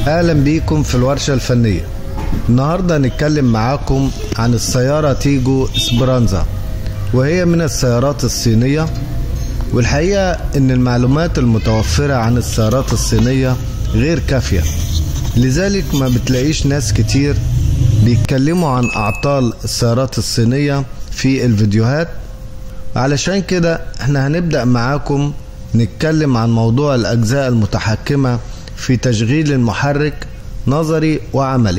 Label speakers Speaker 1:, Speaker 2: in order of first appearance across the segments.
Speaker 1: اهلا بيكم في الورشة الفنية النهاردة هنتكلم معاكم عن السيارة تيجو اسبرانزا وهي من السيارات الصينية والحقيقة ان المعلومات المتوفرة عن السيارات الصينية غير كافية لذلك ما بتلاقيش ناس كتير بيتكلموا عن اعطال السيارات الصينية في الفيديوهات علشان كده احنا هنبدأ معاكم نتكلم عن موضوع الاجزاء المتحكمة في تشغيل المحرك نظري وعملي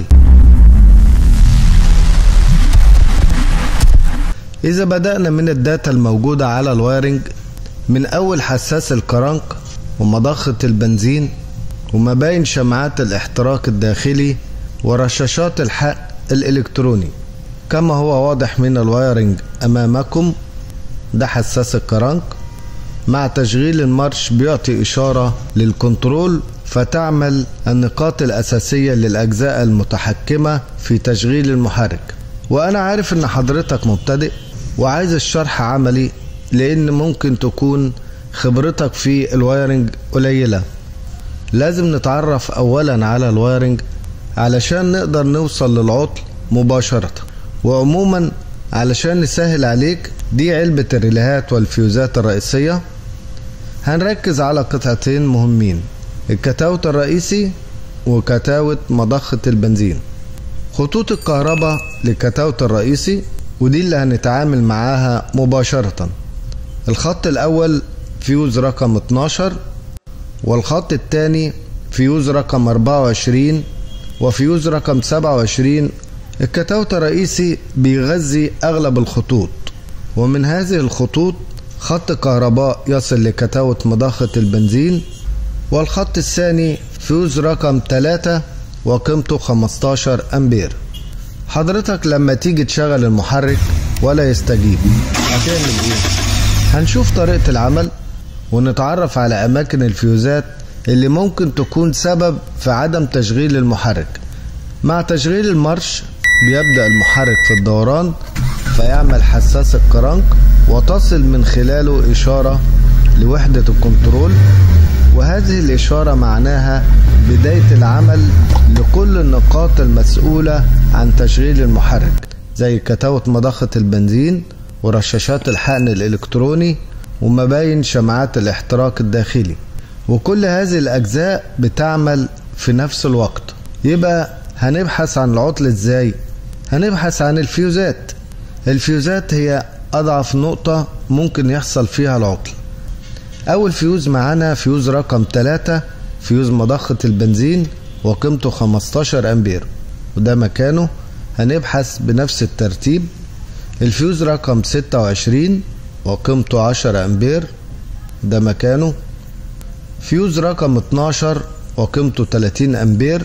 Speaker 1: إذا بدأنا من الداتا الموجودة على الوايرنج من أول حساس الكرنك ومضخة البنزين ومباين شمعات الاحتراق الداخلي ورشاشات الحق الإلكتروني كما هو واضح من الوايرنج أمامكم ده حساس الكرنك مع تشغيل المارش بيعطي إشارة للكنترول فتعمل النقاط الأساسية للأجزاء المتحكمة في تشغيل المحرك وأنا عارف إن حضرتك مبتدئ وعايز الشرح عملي لأن ممكن تكون خبرتك في الوايرنج قليلة لازم نتعرف أولا على الوايرنج علشان نقدر نوصل للعطل مباشرة وعموما علشان نسهل عليك دي علبة الريليهات والفيوزات الرئيسية هنركز على قطعتين مهمين الكتاوت الرئيسي وكتاوت مضخة البنزين خطوط الكهرباء للكتاوت الرئيسي ودي اللي هنتعامل معاها مباشرة الخط الأول فيوز رقم 12 والخط الثاني فيوز رقم 24 وفيوز رقم 27 الكتاوت الرئيسي بيغذي أغلب الخطوط ومن هذه الخطوط خط كهرباء يصل لكتاوت مضخة البنزين والخط الثاني فيوز رقم 3 وقيمته 15 أمبير حضرتك لما تيجي تشغل المحرك ولا يستجيب هتعمل ايه هنشوف طريقة العمل ونتعرف على أماكن الفيوزات اللي ممكن تكون سبب في عدم تشغيل المحرك مع تشغيل المارش بيبدأ المحرك في الدوران فيعمل حساس الكرنك وتصل من خلاله إشارة لوحدة الكنترول وهذه الإشارة معناها بداية العمل لكل النقاط المسؤولة عن تشغيل المحرك زي كتاوت مضخة البنزين ورشاشات الحقن الإلكتروني ومباين شمعات الاحتراق الداخلي وكل هذه الأجزاء بتعمل في نفس الوقت يبقى هنبحث عن العطل ازاي هنبحث عن الفيوزات الفيوزات هي أضعف نقطة ممكن يحصل فيها العطل أول فيوز معانا فيوز رقم 3 فيوز مضخة البنزين وقيمته 15 أمبير وده مكانه هنبحث بنفس الترتيب الفيوز رقم 26 وقيمته 10 أمبير ده مكانه فيوز رقم 12 وقيمته 30 أمبير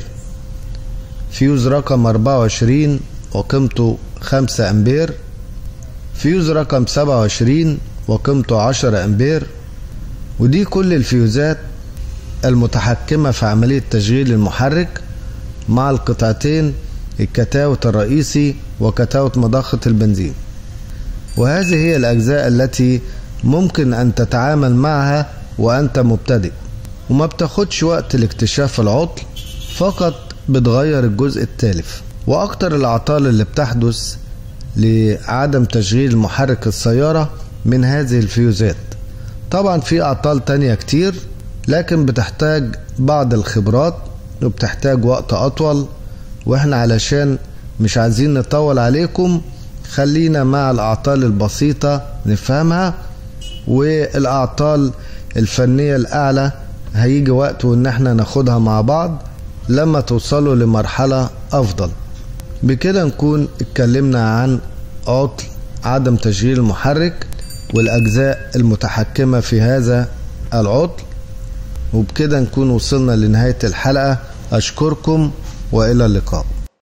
Speaker 1: فيوز رقم 24 وقيمته 5 أمبير فيوز رقم 27 وقيمته 10 أمبير ودي كل الفيوزات المتحكمة في عملية تشغيل المحرك مع القطعتين الكتاوت الرئيسي وكتاوت مضخة البنزين وهذه هي الأجزاء التي ممكن أن تتعامل معها وأنت مبتدئ وما بتاخدش وقت لاكتشاف العطل فقط بتغير الجزء التالف وأكتر الأعطال اللي بتحدث لعدم تشغيل محرك السيارة من هذه الفيوزات طبعا في أعطال تانية كتير لكن بتحتاج بعض الخبرات وبتحتاج وقت أطول وإحنا علشان مش عايزين نطول عليكم خلينا مع الأعطال البسيطة نفهمها والأعطال الفنية الأعلى هيجي وقت وإن احنا ناخدها مع بعض لما توصلوا لمرحلة أفضل بكده نكون اتكلمنا عن عطل عدم تشغيل المحرك والأجزاء المتحكمة في هذا العطل وبكده نكون وصلنا لنهاية الحلقة أشكركم وإلى اللقاء